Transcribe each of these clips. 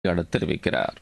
தெரிவிக்கிறார்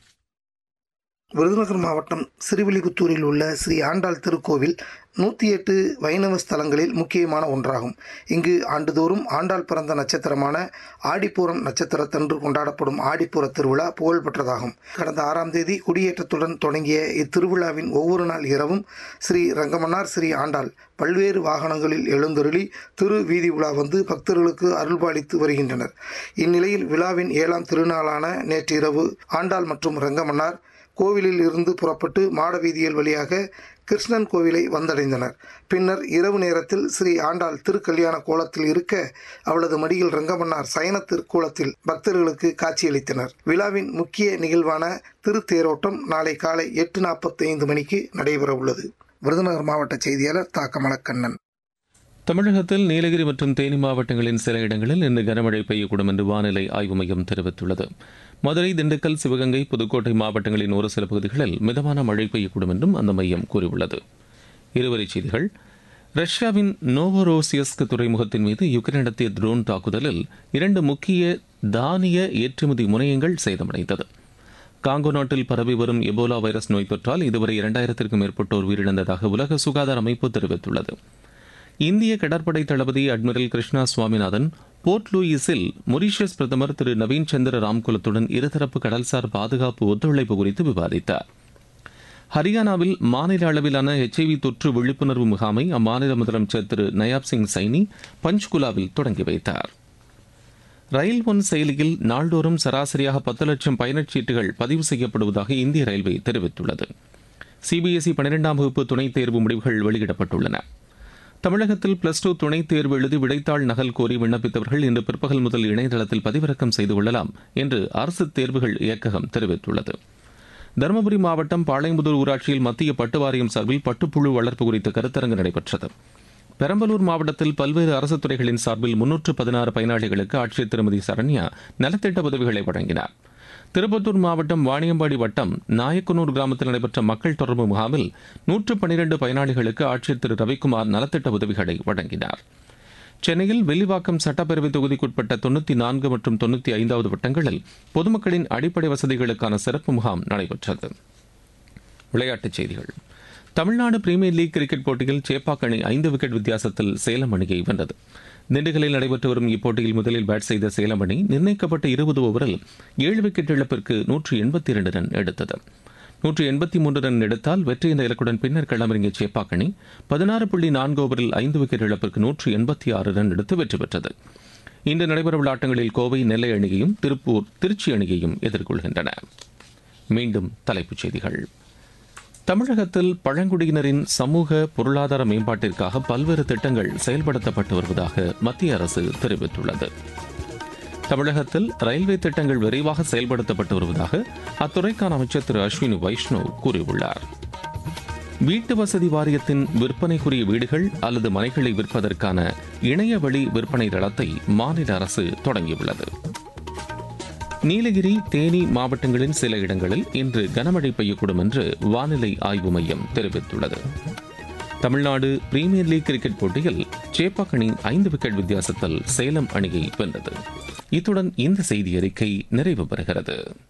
விருதுநகர் மாவட்டம் சிறுவில்லிபுத்தூரில் உள்ள ஸ்ரீ ஆண்டாள் திருக்கோவில் நூற்றி எட்டு வைணவ ஸ்தலங்களில் முக்கியமான ஒன்றாகும் இங்கு ஆண்டுதோறும் ஆண்டாள் பிறந்த நட்சத்திரமான ஆடிப்பூரம் நட்சத்திரத்தன்று கொண்டாடப்படும் ஆடிப்பூர திருவிழா புகழ்பெற்றதாகும் கடந்த ஆறாம் தேதி கொடியேற்றத்துடன் தொடங்கிய இத்திருவிழாவின் ஒவ்வொரு நாள் இரவும் ஸ்ரீ ரங்கமன்னார் ஸ்ரீ ஆண்டாள் பல்வேறு வாகனங்களில் எழுந்தருளி திரு வீதி உலா வந்து பக்தர்களுக்கு அருள்பாலித்து வருகின்றனர் இந்நிலையில் விழாவின் ஏழாம் திருநாளான நேற்றிரவு ஆண்டாள் மற்றும் ரங்கமன்னார் கோவிலில் இருந்து புறப்பட்டு மாடவீதியல் வழியாக கிருஷ்ணன் கோவிலை வந்தடைந்தனர் பின்னர் இரவு நேரத்தில் ஸ்ரீ ஆண்டாள் திருக்கல்யாண கோலத்தில் இருக்க அவளது மடியில் ரங்கமன்னார் சயன திருக்கோலத்தில் பக்தர்களுக்கு காட்சியளித்தனர் விழாவின் முக்கிய நிகழ்வான திருத்தேரோட்டம் நாளை காலை எட்டு நாற்பத்தி ஐந்து மணிக்கு நடைபெற உள்ளது விருதுநகர் மாவட்ட செய்தியாளர் தா கமலக்கண்ணன் தமிழகத்தில் நீலகிரி மற்றும் தேனி மாவட்டங்களின் சில இடங்களில் இன்று கனமழை பெய்யக்கூடும் என்று வானிலை ஆய்வு மையம் தெரிவித்துள்ளது மதுரை திண்டுக்கல் சிவகங்கை புதுக்கோட்டை மாவட்டங்களின் ஒரு சில பகுதிகளில் மிதமான மழை பெய்யக்கூடும் என்றும் அந்த மையம் கூறியுள்ளது இருவரிச் செய்திகள் ரஷ்யாவின் நோவோரோசியஸ்க் துறைமுகத்தின் மீது யுக்ரைன் நடத்திய ட்ரோன் தாக்குதலில் இரண்டு முக்கிய தானிய ஏற்றுமதி முனையங்கள் சேதமடைந்தது காங்கோ நாட்டில் பரவி வரும் எபோலா வைரஸ் நோய் தொற்றால் இதுவரை இரண்டாயிரத்திற்கும் மேற்பட்டோர் உயிரிழந்ததாக உலக சுகாதார அமைப்பு தெரிவித்துள்ளது இந்திய கடற்படை தளபதி அட்மிரல் கிருஷ்ணா சுவாமிநாதன் போர்ட் லூயிஸில் மொரீஷியஸ் பிரதமர் திரு நவீன் சந்திர ராம்குலத்துடன் இருதரப்பு கடல்சார் பாதுகாப்பு ஒத்துழைப்பு குறித்து விவாதித்தார் ஹரியானாவில் மாநில அளவிலான எச்ஐவி தொற்று விழிப்புணர்வு முகாமை அம்மாநில முதலமைச்சர் திரு நயாப் சிங் சைனி பஞ்ச்குலாவில் தொடங்கி வைத்தார் ரயில் ஒன் செயலியில் நாள்தோறும் சராசரியாக பத்து லட்சம் பயணச்சீட்டுகள் பதிவு செய்யப்படுவதாக இந்திய ரயில்வே தெரிவித்துள்ளது சிபிஎஸ்இ பன்னிரெண்டாம் வகுப்பு துணைத் தேர்வு முடிவுகள் வெளியிடப்பட்டுள்ளன தமிழகத்தில் பிளஸ் டூ துணைத் தேர்வு எழுதி விடைத்தாள் நகல் கோரி விண்ணப்பித்தவர்கள் இன்று பிற்பகல் முதல் இணையதளத்தில் பதிவிறக்கம் செய்து கொள்ளலாம் என்று அரசு தேர்வுகள் இயக்ககம் தெரிவித்துள்ளது தருமபுரி மாவட்டம் பாளையம்புதூர் ஊராட்சியில் மத்திய பட்டு வாரியம் சார்பில் பட்டுப்புழு வளர்ப்பு குறித்த கருத்தரங்கு நடைபெற்றது பெரம்பலூர் மாவட்டத்தில் பல்வேறு அரசு துறைகளின் சார்பில் முன்னூற்று பதினாறு பயனாளிகளுக்கு ஆட்சியர் திருமதி சரண்யா நலத்திட்ட உதவிகளை வழங்கினார் திருப்பத்தூர் மாவட்டம் வாணியம்பாடி வட்டம் நாயக்கனூர் கிராமத்தில் நடைபெற்ற மக்கள் தொடர்பு முகாமில் நூற்று பனிரெண்டு பயனாளிகளுக்கு ஆட்சியர் திரு ரவிக்குமார் நலத்திட்ட உதவிகளை வழங்கினார் சென்னையில் வெள்ளிவாக்கம் சட்டப்பேரவை தொகுதிக்குட்பட்ட தொண்ணூற்றி நான்கு மற்றும் தொண்ணூற்றி ஐந்தாவது வட்டங்களில் பொதுமக்களின் அடிப்படை வசதிகளுக்கான சிறப்பு முகாம் நடைபெற்றது விளையாட்டுச் செய்திகள் தமிழ்நாடு பிரீமியர் லீக் கிரிக்கெட் போட்டியில் சேப்பாக் அணி ஐந்து விக்கெட் வித்தியாசத்தில் சேலம் அணியை வென்றது திண்டுக்கல்லில் நடைபெற்று வரும் இப்போட்டியில் முதலில் பேட் செய்த சேலம் அணி நிர்ணயிக்கப்பட்ட இருபது ஓவரில் ஏழு விக்கெட் இழப்பிற்கு நூற்று எண்பத்தி இரண்டு ரன் எடுத்தது நூற்று எண்பத்தி மூன்று ரன் எடுத்தால் வெற்றி என்ற இலக்குடன் பின்னர் களமிறங்கிய சேப்பாக் அணி பதினாறு புள்ளி நான்கு ஓவரில் ஐந்து விக்கெட் இழப்பிற்கு நூற்று எண்பத்தி ஆறு ரன் எடுத்து வெற்றி பெற்றது இன்று நடைபெறவுள்ள ஆட்டங்களில் கோவை நெல்லை அணியையும் திருப்பூர் திருச்சி அணியையும் எதிர்கொள்கின்றன மீண்டும் தலைப்புச் செய்திகள் தமிழகத்தில் பழங்குடியினரின் சமூக பொருளாதார மேம்பாட்டிற்காக பல்வேறு திட்டங்கள் செயல்படுத்தப்பட்டு வருவதாக மத்திய அரசு தெரிவித்துள்ளது தமிழகத்தில் ரயில்வே திட்டங்கள் விரைவாக செயல்படுத்தப்பட்டு வருவதாக அத்துறைக்கான அமைச்சர் திரு அஸ்வினி வைஷ்ணவ் கூறியுள்ளார் வீட்டு வசதி வாரியத்தின் விற்பனைக்குரிய வீடுகள் அல்லது மனைகளை விற்பதற்கான இணைய வழி விற்பனை தளத்தை மாநில அரசு தொடங்கியுள்ளது நீலகிரி தேனி மாவட்டங்களின் சில இடங்களில் இன்று கனமழை பெய்யக்கூடும் என்று வானிலை ஆய்வு மையம் தெரிவித்துள்ளது தமிழ்நாடு பிரீமியர் லீக் கிரிக்கெட் போட்டியில் சேப்பாக் அணி ஐந்து விக்கெட் வித்தியாசத்தில் சேலம் அணியை வென்றது இத்துடன் இந்த செய்தி அறிக்கை நிறைவு பெறுகிறது